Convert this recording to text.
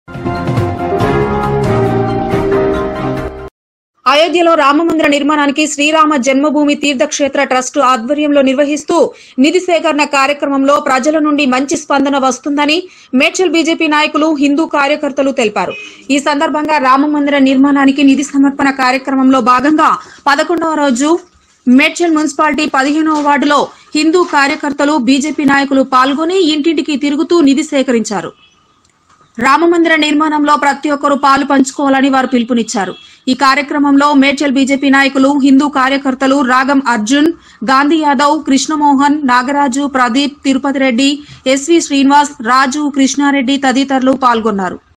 అయోధ్యలో రామమందిర నిర్మాణానికి శ్రీరామ జన్మభూమి తీర్థక్షేత్ర ట్రస్ట్ ఆధ్వర్యంలో నిర్వహిస్తూ నిధి సేకరణ కార్యక్రమంలో ప్రజల నుండి మంచి స్పందన వస్తుందని మేడ్చల్ బీజేపీ నాయకులు హిందూ కార్యకర్తలు తెలిపారు ఈ సందర్భంగా రామమందిర నిర్మాణానికి నిధి సమర్పణ కార్యక్రమంలో భాగంగా పదకొండవ రోజు మేడ్చల్ మున్సిపాలిటీ పదిహేనవ వార్డులో హిందూ కార్యకర్తలు బీజేపీ నాయకులు పాల్గొని ఇంటింటికి తిరుగుతూ నిధి సేకరించారు రామమందిర నిర్మాణంలో ప్రతి ఒక్కరూ పాలు పంచుకోవాలని వారు పిలుపునిచ్చారు ఈ కార్యక్రమంలో మేడ్చల్ బీజేపీ నాయకులు హిందూ కార్యకర్తలు రాగం అర్జున్ గాంధీ యాదవ్ కృష్ణమోహన్ నాగరాజు ప్రదీప్ తిరుపతి రెడ్డి ఎస్వి శ్రీనివాస్ రాజు కృష్ణారెడ్డి తదితరులు పాల్గొన్నారు